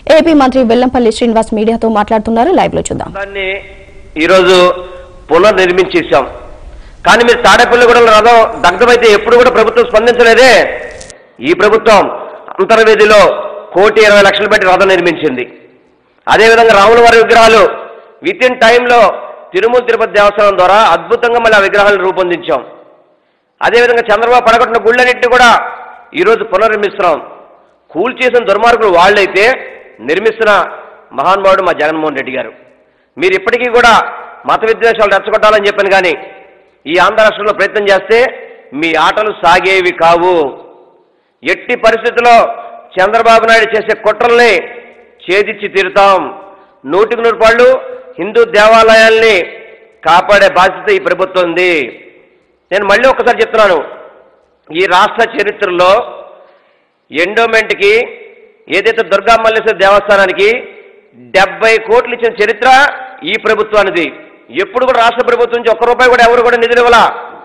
AP మంత్రి వెల్లంపల్లి శ్రీనివాస్ మీడియాతో మాట్లాడుతున్నారు లైవ్ లో చూద్దాం దాన్ని ఈరోజు పునర్నిర్మించేశాం కానీ మీరు తాడేపల్లిగూడెం రథం దగ్ధమైతే ఎప్పుడు కూడా ప్రభుత్వం స్పందించలేదే ఈ ప్రభుత్వం అంతర్వేదిలో కోటి ఇరవై లక్షలు పెట్టి రథం నిర్మించింది అదేవిధంగా రాముల వారి విగ్రహాలు విత్ ఇన్ టైంలో తిరుమల తిరుపతి దేవస్థానం ద్వారా అద్భుతంగా మళ్ళీ ఆ విగ్రహాలను రూపొందించాం అదేవిధంగా చంద్రబాబు పడగొట్టిన గుళ్ళన్నింటినీ కూడా ఈరోజు పునర్నిర్మిస్తున్నాం కూల్ చేసిన దుర్మార్గులు వాళ్ళైతే నిర్మిస్తున్న మహానుభావుడు మా జగన్మోహన్ రెడ్డి గారు మీరు ఇప్పటికీ కూడా మత విద్వేషాలు రెచ్చగొట్టాలని చెప్పాను కానీ ఈ ఆంధ్ర రాష్ట్రంలో ప్రయత్నం చేస్తే మీ ఆటలు సాగేవి కావు ఎట్టి పరిస్థితుల్లో చంద్రబాబు నాయుడు చేసే కుట్రల్ని ఛేదించి తీరుతాం నూటికి నూరు పాళ్ళు హిందూ దేవాలయాల్ని కాపాడే బాధ్యత ఈ ప్రభుత్వం ఉంది నేను మళ్ళీ ఒకసారి చెప్తున్నాను ఈ రాష్ట్ర చరిత్రలో ఎండోమెంట్కి ఏదైతే దుర్గా మల్లేశ్వర దేవస్థానానికి డెబ్బై కోట్లు ఇచ్చిన చరిత్ర ఈ ప్రభుత్వానిది ఎప్పుడు కూడా రాష్ట్ర ప్రభుత్వం నుంచి ఒక్క రూపాయి కూడా ఎవరు కూడా నిధులు ఇవ్వాల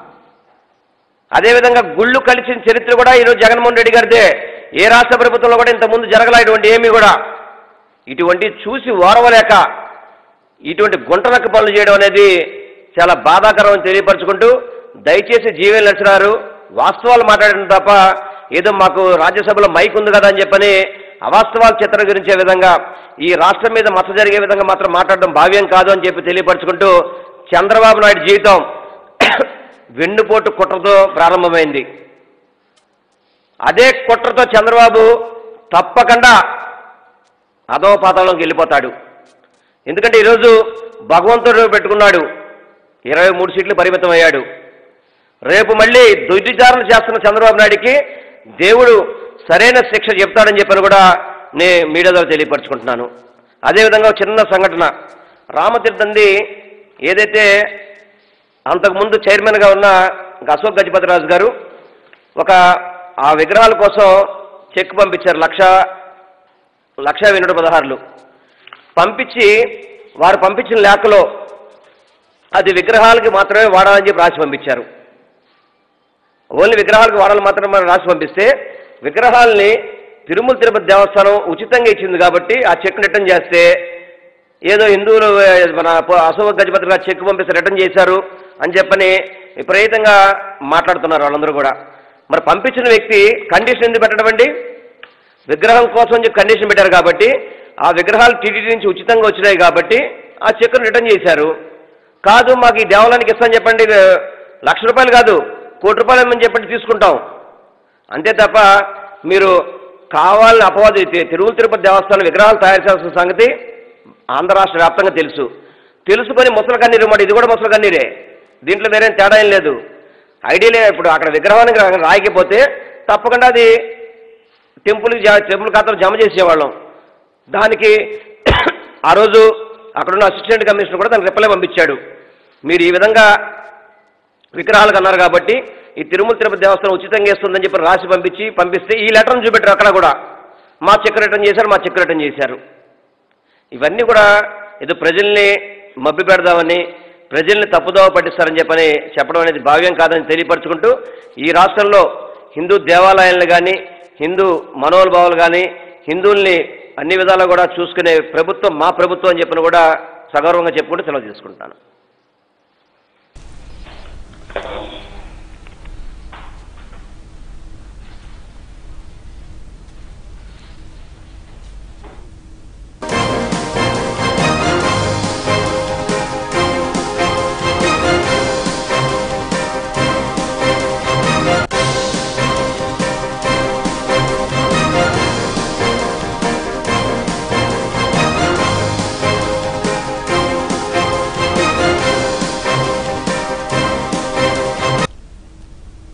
అదేవిధంగా గుళ్ళు కలిసిన చరిత్ర కూడా ఈరోజు జగన్మోహన్ రెడ్డి గారిదే ఏ రాష్ట్ర ప్రభుత్వంలో కూడా ఇంతకుముందు జరగల ఇటువంటి ఏమీ కూడా ఇటువంటి చూసి ఓరవలేక ఇటువంటి గుంటనక్క పనులు చేయడం అనేది చాలా బాధాకరం అని తెలియపరచుకుంటూ దయచేసి జీవీఎల్ నడిచినారు వాస్తవాలు మాట్లాడడం తప్ప ఏదో మాకు రాజ్యసభలో మైక్ ఉంది కదా అని చెప్పని అవాస్తవాలు చిత్రీకరించే విధంగా ఈ రాష్ట్రం మీద మచ్చ జరిగే విధంగా మాత్రం మాట్లాడడం భావ్యం కాదు అని చెప్పి తెలియపరచుకుంటూ చంద్రబాబు నాయుడు జీవితం వెన్నుపోటు కుట్రతో ప్రారంభమైంది అదే కుట్రతో చంద్రబాబు తప్పకుండా అధో పాతాళంకి వెళ్ళిపోతాడు ఎందుకంటే ఈరోజు భగవంతుడు పెట్టుకున్నాడు ఇరవై మూడు సీట్లు పరిమితం అయ్యాడు రేపు మళ్ళీ దుర్విచారణ చేస్తున్న చంద్రబాబు నాయుడికి దేవుడు సరైన శిక్ష చెప్తాడని చెప్పని కూడా నేను మీడియా ద్వారా తెలియపరచుకుంటున్నాను అదేవిధంగా ఒక చిన్న సంఘటన రామతీర్థంది ఏదైతే అంతకుముందు చైర్మన్గా ఉన్న ఇంకా అశోక్ గజపతిరాజు గారు ఒక ఆ విగ్రహాల కోసం చెక్ పంపించారు లక్ష లక్ష ఎనిమిది పదహారులు పంపించి వారు పంపించిన లేఖలో అది విగ్రహాలకి మాత్రమే వాడాలని చెప్పి రాసి పంపించారు ఓన్లీ విగ్రహాలకు వాడాలి మాత్రమే రాసి పంపిస్తే విగ్రహాలని తిరుమల తిరుపతి దేవస్థానం ఉచితంగా ఇచ్చింది కాబట్టి ఆ చెక్ రిటర్న్ చేస్తే ఏదో హిందువులు ఏ, మన ప- అశోక్ గజపతి గారు చెక్ పంపిస్తే రిటర్న్ చేశారు అని చెప్పని విపరీతంగా మాట్లాడుతున్నారు వాళ్ళందరూ కూడా మరి పంపించిన వ్యక్తి కండిషన్ ఎందుకు పెట్టడం అండి విగ్రహం కోసం అని చెప్పి కండిషన్ పెట్టారు కాబట్టి ఆ విగ్రహాలు టీటీడీ నుంచి ఉచితంగా వచ్చినాయి కాబట్టి ఆ చెక్కును రిటర్న్ చేశారు కాదు మాకు ఈ దేవాలయానికి ఇస్తామని చెప్పండి ఇది లక్ష రూపాయలు కాదు కోటి రూపాయలు ఇమ్మని చెప్పండి తీసుకుంటాం అంతే తప్ప మీరు కావాలని అపవాదు అయితే తిరుమల తిరుపతి దేవస్థానం విగ్రహాలు తయారు చేయాల్సిన సంగతి ఆంధ్ర రాష్ట్ర వ్యాప్తంగా తెలుసు తెలుసుకొని ముసలి కన్నీరు మాట ఇది కూడా ముసలి కన్నీరే దీంట్లో వేరేం తేడా ఏం లేదు ఐడియలే ఇప్పుడు అక్కడ విగ్రహానికి రా- రాయకపోతే తప్పకుండా అది టెంపుల్కి జా- టెంపుల్ ఖాతాలో జమ చేసేవాళ్ళం దానికి ఆ రోజు అక్కడున్న అసిస్టెంట్ కమిషనర్ కూడా దానికి రిప్లై పంపించాడు మీరు ఈ విధంగా విగ్రహాలకు అన్నారు కాబట్టి ఈ తిరుమల తిరుపతి దేవస్థానం ఉచితంగా ఇస్తుందని చెప్పి రాసి పంపించి పంపిస్తే ఈ లెటర్ను చూపెట్టారు అక్కడ కూడా మా చెక్ రిటర్న్ చేశారు మా చెక్ రిటర్న్ చేశారు ఇవన్నీ కూడా ఏదో ప్రజల్ని మభ్య పెడదామని ప్రజల్ని తప్పుదోవ పట్టిస్తారని చెప్పని చెప్పడం అనేది భావ్యం కాదని తెలియపరచుకుంటూ ఈ రాష్ట్రంలో హిందూ దేవాలయాలను కానీ హిందూ మనోభావాలు కానీ హిందువుల్ని అన్ని విధాలా కూడా చూసుకునే ప్రభుత్వం మా ప్రభుత్వం అని చెప్పిన కూడా సగౌరవంగా చెప్పుకుంటూ సెలవు తీసుకుంటాను